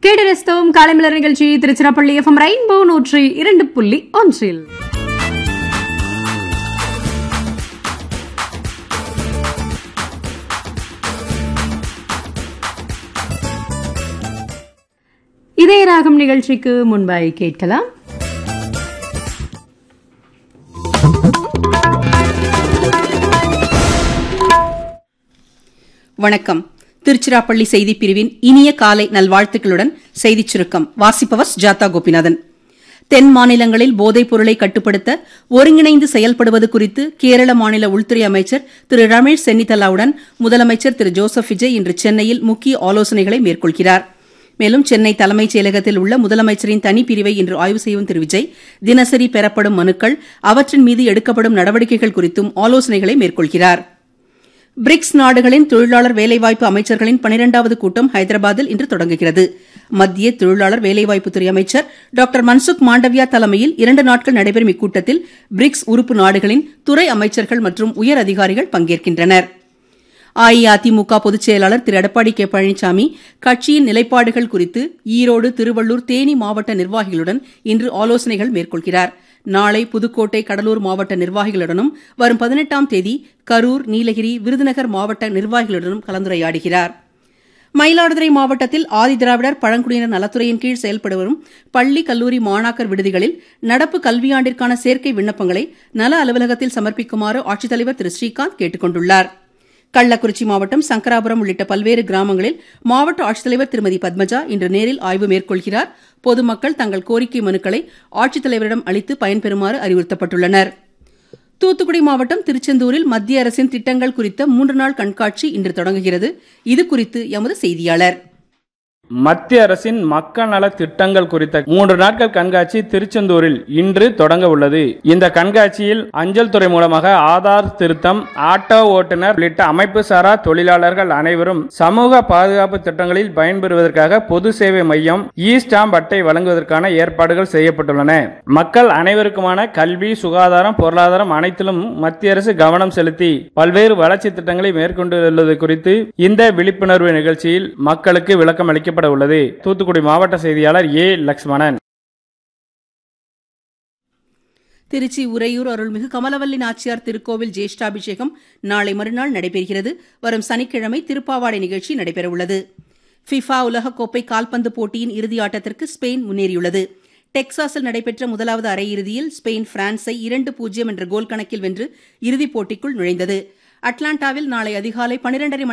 கேட்டு ரசித்தோம் காலை மலர் நிகழ்ச்சி திருச்சிராப்பள்ளி எஃப்எம் ரெயின்போ நூற்றி இரண்டு புள்ளி ஒன்றில் இதே ராகம் நிகழ்ச்சிக்கு முன்பாய் கேட்கலாம் வணக்கம் திருச்சிராப்பள்ளி செய்திப் பிரிவின் இனிய காலை நல்வாழ்த்துக்களுடன் செய்திச் சுருக்கம் வாசிப்பவர் ஜாதா கோபிநாதன் தென் மாநிலங்களில் போதைப் பொருளை கட்டுப்படுத்த ஒருங்கிணைந்து செயல்படுவது குறித்து கேரள மாநில உள்துறை அமைச்சர் திரு ரமேஷ் சென்னிதலாவுடன் முதலமைச்சர் திரு ஜோசப் விஜய் இன்று சென்னையில் முக்கிய ஆலோசனைகளை மேற்கொள்கிறார் மேலும் சென்னை தலைமைச் செயலகத்தில் உள்ள முதலமைச்சரின் தனிப்பிரிவை இன்று ஆய்வு செய்யும் திரு விஜய் தினசரி பெறப்படும் மனுக்கள் அவற்றின் மீது எடுக்கப்படும் நடவடிக்கைகள் குறித்தும் ஆலோசனைகளை மேற்கொள்கிறார் பிரிக்ஸ் நாடுகளின் தொழிலாளர் வேலைவாய்ப்பு அமைச்சர்களின் பனிரெண்டாவது கூட்டம் ஹைதராபாத்தில் இன்று தொடங்குகிறது மத்திய தொழிலாளர் வேலைவாய்ப்புத்துறை அமைச்சர் டாக்டர் மன்சுக் மாண்டவியா தலைமையில் இரண்டு நாட்கள் நடைபெறும் இக்கூட்டத்தில் பிரிக்ஸ் உறுப்பு நாடுகளின் துறை அமைச்சர்கள் மற்றும் உயர் அதிகாரிகள் பங்கேற்கின்றனர் அஇஅதிமுக பொதுச் செயலாளர் திரு எடப்பாடி கே பழனிசாமி கட்சியின் நிலைப்பாடுகள் குறித்து ஈரோடு திருவள்ளூர் தேனி மாவட்ட நிர்வாகிகளுடன் இன்று ஆலோசனைகள் மேற்கொள்கிறார் நாளை புதுக்கோட்டை கடலூர் மாவட்ட நிர்வாகிகளுடனும் வரும் பதினெட்டாம் தேதி கரூர் நீலகிரி விருதுநகர் மாவட்ட நிர்வாகிகளுடனும் கலந்துரையாடுகிறார் மயிலாடுதுறை மாவட்டத்தில் ஆதிதிராவிடர் பழங்குடியினர் நலத்துறையின் கீழ் செயல்பட்டு வரும் பள்ளி கல்லூரி மாணாக்கர் விடுதிகளில் நடப்பு கல்வியாண்டிற்கான சேர்க்கை விண்ணப்பங்களை நல அலுவலகத்தில் சமர்ப்பிக்குமாறு ஆட்சித்தலைவர் திரு ஸ்ரீகாந்த் கேட்டுக் கொண்டுள்ளார் கள்ளக்குறிச்சி மாவட்டம் சங்கராபுரம் உள்ளிட்ட பல்வேறு கிராமங்களில் மாவட்ட ஆட்சித்தலைவர் திருமதி பத்மஜா இன்று நேரில் ஆய்வு மேற்கொள்கிறார் பொதுமக்கள் தங்கள் கோரிக்கை மனுக்களை ஆட்சித்தலைவரிடம் அளித்து பயன்பெறுமாறு அறிவுறுத்தப்பட்டுள்ளனர் தூத்துக்குடி மாவட்டம் திருச்செந்தூரில் மத்திய அரசின் திட்டங்கள் குறித்த மூன்று நாள் கண்காட்சி இன்று தொடங்குகிறது இது குறித்து எமது செய்தியாளர் மத்திய அரசின் மக்கள் நல திட்டங்கள் குறித்த மூன்று நாட்கள் கண்காட்சி திருச்செந்தூரில் இன்று தொடங்க உள்ளது இந்த கண்காட்சியில் அஞ்சல் துறை மூலமாக ஆதார் திருத்தம் ஆட்டோ ஓட்டுநர் உள்ளிட்ட அமைப்பு சாரா தொழிலாளர்கள் அனைவரும் சமூக பாதுகாப்பு திட்டங்களில் பயன்பெறுவதற்காக பொது சேவை மையம் இ ஸ்டாம்ப் அட்டை வழங்குவதற்கான ஏற்பாடுகள் செய்யப்பட்டுள்ளன மக்கள் அனைவருக்குமான கல்வி சுகாதாரம் பொருளாதாரம் அனைத்திலும் மத்திய அரசு கவனம் செலுத்தி பல்வேறு வளர்ச்சி திட்டங்களை மேற்கொண்டுள்ளது குறித்து இந்த விழிப்புணர்வு நிகழ்ச்சியில் மக்களுக்கு விளக்கம் அளிக்கப்பட உள்ளது தூத்துக்குடி மாவட்ட செய்தியாளர் ஏ லக்ஷ்மணன் திருச்சி உறையூர் அருள்மிகு கமலவல்லி நாச்சியார் திருக்கோவில் ஜேஷ்டாபிஷேகம் நாளை மறுநாள் நடைபெறுகிறது வரும் சனிக்கிழமை திருப்பாவாடை நிகழ்ச்சி நடைபெறவுள்ளது ஃபிஃபா உலகக்கோப்பை கால்பந்து போட்டியின் இறுதி ஆட்டத்திற்கு ஸ்பெயின் முன்னேறியுள்ளது டெக்சாஸில் நடைபெற்ற முதலாவது அரையிறுதியில் ஸ்பெயின் பிரான்ஸை இரண்டு பூஜ்ஜியம் என்ற கோல் கணக்கில் வென்று இறுதிப் போட்டிக்குள் நுழைந்தது அட்லாண்டாவில் நாளை அதிகாலை பனிரெண்டரை